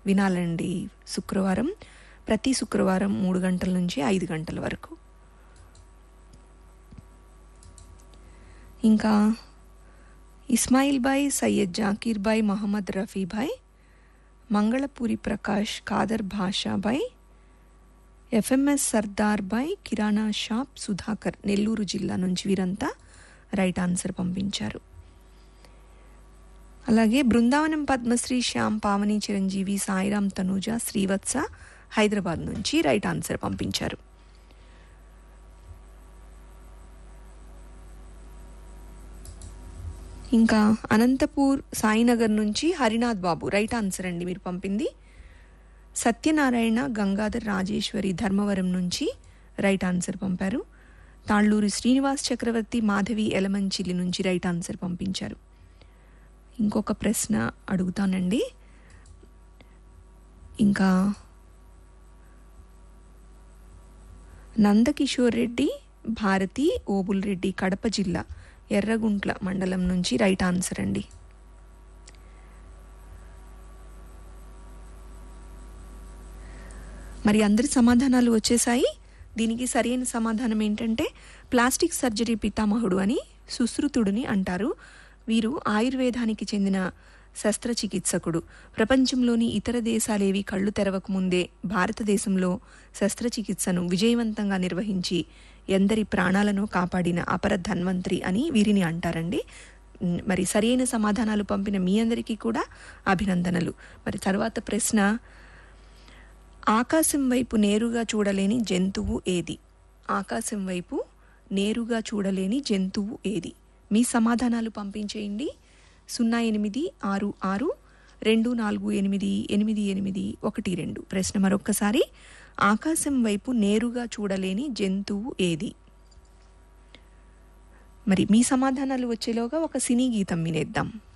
వినాలండి శుక్రవారం ప్రతి శుక్రవారం మూడు గంటల నుంచి ఐదు గంటల వరకు ఇంకా ఇస్మాయిల్ బాయ్ సయ్యద్ జాకీర్ బాయ్ మహమ్మద్ రఫీ బాయ్ మంగళపూరి ప్రకాష్ కాదర్ భాషా బాయ్ ఎఫ్ఎంఎస్ సర్దార్ బాయ్ కిరాణా షాప్ సుధాకర్ నెల్లూరు జిల్లా నుంచి వీరంతా రైట్ ఆన్సర్ పంపించారు అలాగే బృందావనం పద్మశ్రీ శ్యామ్ పావని చిరంజీవి సాయిరామ్ తనూజ శ్రీవత్స హైదరాబాద్ నుంచి రైట్ ఆన్సర్ పంపించారు ఇంకా అనంతపూర్ సాయినగర్ నుంచి హరినాథ్ బాబు రైట్ ఆన్సర్ అండి మీరు పంపింది సత్యనారాయణ గంగాధర్ రాజేశ్వరి ధర్మవరం నుంచి రైట్ ఆన్సర్ పంపారు తాళ్ళూరి శ్రీనివాస్ చక్రవర్తి మాధవి ఎలమంచిలి నుంచి రైట్ ఆన్సర్ పంపించారు ఇంకొక ప్రశ్న అడుగుతానండి ఇంకా నందకిషోర్ రెడ్డి భారతి ఓబుల్ రెడ్డి కడప జిల్లా ఎర్రగుంట్ల మండలం నుంచి రైట్ ఆన్సర్ అండి మరి అందరి సమాధానాలు వచ్చేసాయి దీనికి సరైన సమాధానం ఏంటంటే ప్లాస్టిక్ సర్జరీ పితామహుడు అని సుశ్రుతుడిని అంటారు వీరు ఆయుర్వేదానికి చెందిన శస్త్రచికిత్సకుడు ప్రపంచంలోని ఇతర దేశాలేవి కళ్ళు తెరవక ముందే భారతదేశంలో శస్త్రచికిత్సను విజయవంతంగా నిర్వహించి ఎందరి ప్రాణాలను కాపాడిన అపర ధన్వంతరి అని వీరిని అంటారండి ఉమ్, మరి సరైన సమాధానాలు పంపిన మీ అందరికీ కూడా అభినందనలు మరి తర్వాత ప్రశ్న ఆకాశం వైపు నేరుగా చూడలేని జంతువు ఏది ఆకాశం వైపు నేరుగా చూడలేని జంతువు ఏది మీ సమాధానాలు పంపించేయండి సున్నా ఎనిమిది ఆరు ఆరు రెండు నాలుగు ఎనిమిది ఎనిమిది ఎనిమిది ఒకటి రెండు ప్రశ్న మరొక్కసారి ఆకాశం వైపు నేరుగా చూడలేని జంతువు ఏది మరి మీ సమాధానాలు వచ్చేలోగా ఒక సినీ గీతం వినేద్దాం